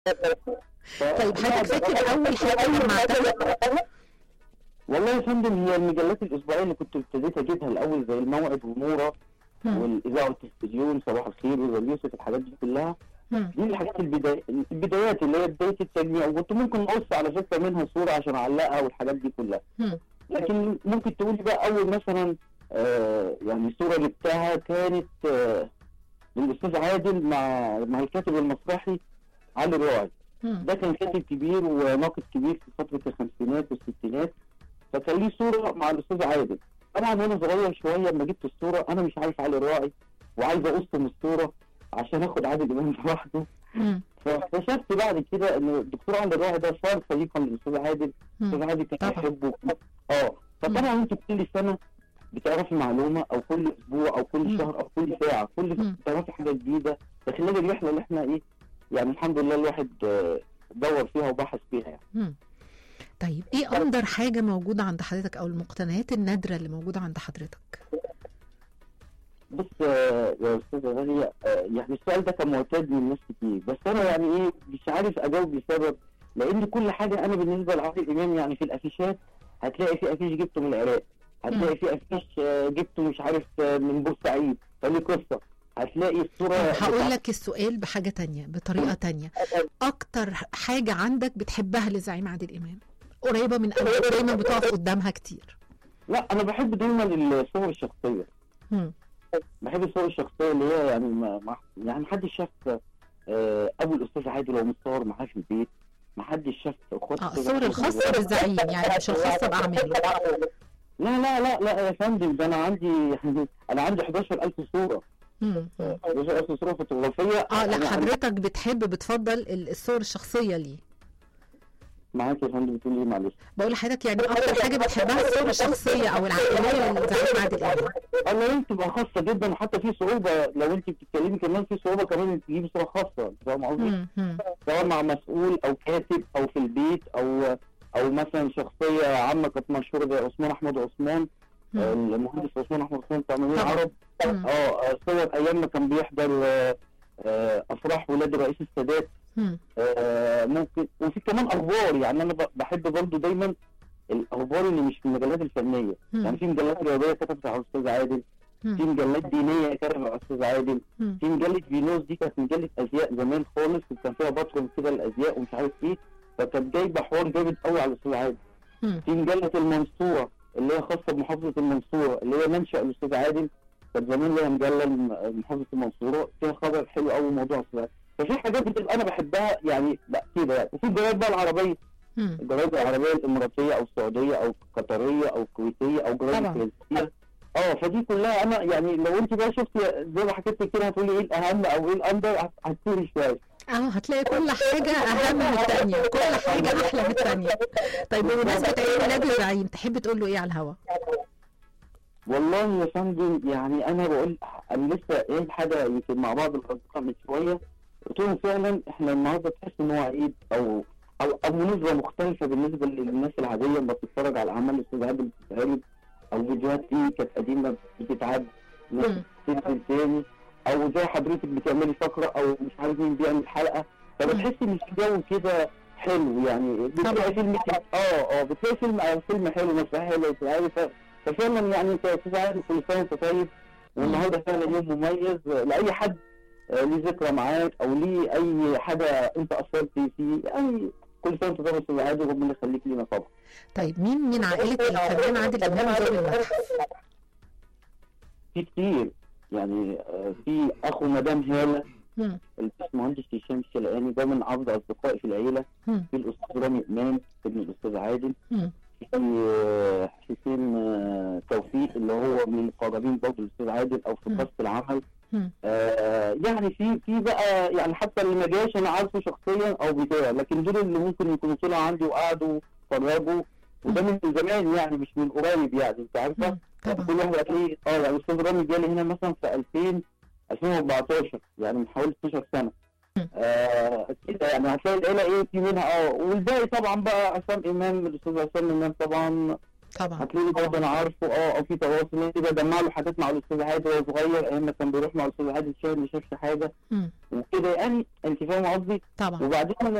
ف- طيب لا، حضرتك فاكر اول حاجه جمعتها والله يا فندم هي المجلات الاسبوعيه اللي كنت ابتديت اجيبها الاول زي الموعد ونوره مم. والاذاعه والتلفزيون صباح الخير وزي يوسف الحاجات دي كلها مم. دي الحاجات البداية البدايات اللي هي بدايه التجميع وكنت ممكن اقص على فكره منها صوره عشان اعلقها والحاجات دي كلها مم. لكن ممكن تقولي بقى اول مثلا آه يعني صوره جبتها كانت آه للاستاذ عادل مع مع الكاتب المسرحي علي الراعي مم. ده كان كاتب كبير وناقد كبير في فتره الخمسينات والستينات فكان ليه صوره مع الاستاذ عادل طبعا وانا صغير شويه لما جبت الصوره انا مش عارف علي الراعي وعايز اقص من الصوره عشان اخد عادل امام لوحده مم. فاكتشفت بعد كده ان الدكتور علي الراعي ده صار صديقا للاستاذ عادل الاستاذ مم. عادل كان طبعا. يحبه اه فطبعا انت كل سنه بتعرفي معلومه او كل اسبوع او كل مم. شهر او كل ساعه كل مم. بتعرفي حاجه جديده ده خلال الرحله اللي احنا ايه يعني الحمد لله الواحد آه، دور فيها وبحث فيها يعني مم. طيب ايه اندر حاجه موجوده عند حضرتك او المقتنيات النادره اللي موجوده عند حضرتك بص آه، يا استاذه غاليه آه، يعني السؤال ده كان معتاد من ناس كتير بس انا يعني ايه مش عارف اجاوب لسبب لان كل حاجه انا بالنسبه لعادل امام يعني في الافيشات هتلاقي في افيش جبته من العراق هتلاقي في افيش آه، جبته مش عارف آه، من بورسعيد فليه قصه هتلاقي الصوره طب هقول بتاعت- لك السؤال بحاجه تانية بطريقه تانية اكتر حاجه عندك بتحبها لزعيم عادل امام قريبه من قلبك دايما بتقف قدامها كتير لا انا بحب دايما الصور الشخصيه مم. بحب الصور الشخصيه اللي هي يعني ما ما يعني محدش شاف آه، ابو الاستاذ عادل وهو متصور معاه في البيت محدش شاف اخوات اه الأستاذ الصور عادل الخاصه بالزعيم يعني مش الخاصه باعماله لا لا لا لا يا فندم ده انا عندي انا عندي 11000 صوره مم. مم. 11000 صوره فوتوغرافيه اه لا أنا- حضرتك بتحب بتفضل ال- الصور الشخصيه ليه معاك يا فندم بتقول ايه معلش بقول لحضرتك يعني اكتر حاجه بتحبها الصور الشخصيه او العائليه للزعيم عادل امام انا لازم تبقى خاصه جدا وحتى في صعوبه لو انت بتتكلمي كمان في صعوبه كمان انك تجيبي صوره خاصه أنت فاهم قصدي؟ مم. مم. سواء مع مسؤول او كاتب او في البيت او او مثلا شخصيه عامه كانت مشهوره زي عثمان احمد عثمان آه، مم. المهندس عثمان احمد عثمان بتاع مدينه طبعا. العرب مم. اه آه، صور ايام ما كان بيحضر آه، آه، افراح ولاد الرئيس السادات مم. آه، ممكن وفي كمان اخبار يعني انا ب- بحب برضو دايما الاخبار اللي مش في المجلات الفنيه مم. يعني في مجلات رياضيه كتبت على الاستاذ عادل في مم. مجلات دينيه كتبت على الاستاذ عادل مم. في مجله فينوس دي كانت مجله ازياء زمان خالص وكان فيها بطل كده الازياء ومش عارف ايه فكانت جايبه حوار جامد قوي على الاستاذ عادل مم. في مجله المنصوره اللي هي خاصه بمحافظه المنصوره اللي هي منشا الاستاذ عادل كانت زمان لها مجله لم- محافظه المنصوره فيها خبر حلو قوي موضوع الاستاذ عادل ففي حاجات بتبقى انا بحبها يعني لا كده يعني وفي الجرايد بقى العربيه مم. الجرايد العربيه الاماراتيه او السعوديه او القطريه او الكويتيه او الجرايد طبعا. الفرنسيه اه فدي كلها انا يعني لو انت بقى شفتي زي ما حكيت لك كده هتقولي ايه الاهم او ايه الاندر هت- هتثيري شويه اه هتلاقي كل حاجة أهم من التانية كل حاجة أحلى من التانية طيب بمناسبة عيد ميلاد الزعيم تحب تقول له إيه على الهوا؟ والله يا فندم يعني انا بقول انا لسه ايه حاجه يمكن مع بعض الاصدقاء من شويه قلت لهم فعلا احنا النهارده تحس ان هو عيد او او او مناسبه مختلفه بالنسبه للناس العاديه لما بتتفرج على اعمال الاستاذ عادل بتتعرض او فيديوهات ليه كانت قديمه بتتعد ناس مم. بتنزل تاني او زي حضرتك بتعملي فقره او مش عارف مين بيعمل حلقه فبتحسي ان في جو كده حلو يعني بتلاقي فيلم اه اه بتلاقي فيلم او فيلم حلو مسرحيه حلوه بتلاقي ف- ففعلا يعني انت يا استاذ عادل كل سنه وانت طيب والنهارده فعلا يوم مميز لاي حد آه، ليه ذكرى معاك او ليه اي حاجه انت اثرت فيه يعني كل سنه وانت طيب يا استاذ عادل وربنا يخليك لينا طبعا طيب مين من عائلة الفنان عادل إمام زار المتحف؟ في كتير يعني آه، في اخو مدام هاله مم. الباشمهندس هشام الشلقاني ده من افضل اصدقائي في العيله مم. في الاستاذ رامي امام ابن الاستاذ عادل مم. في آه، حسين آه، توفيق اللي هو من المقربين برضه الاستاذ عادل او في مم. قصه العمل مم. آه، يعني في في بقى يعني حتى اللي ما جاش انا عارفه شخصيا او بتاع لكن دول اللي ممكن يكونوا طلعوا عندي وقعدوا اتفرجوا وده من زمان يعني مش من قريب يعني انت عارفه مم. طبعا كل واحد هتلاقيه اه يعني الاستاذ رامي جالي هنا مثلا في 2000 2014 يعني من حوالي 12 سنه مم. آه كده يعني هتلاقي العيله ايه في منها اه والباقي طبعا بقى عصام امام الاستاذ عصام امام طبعا طبعا هتلاقي برضه انا عارفه اه او في تواصل انت بجمع له حاجات مع الاستاذ هادي وهو صغير ايام ما كان بيروح مع الاستاذ هادي الشهر ما شافش حاجه مم. وكده يعني انت فاهمه قصدي طبعا وبعدين انا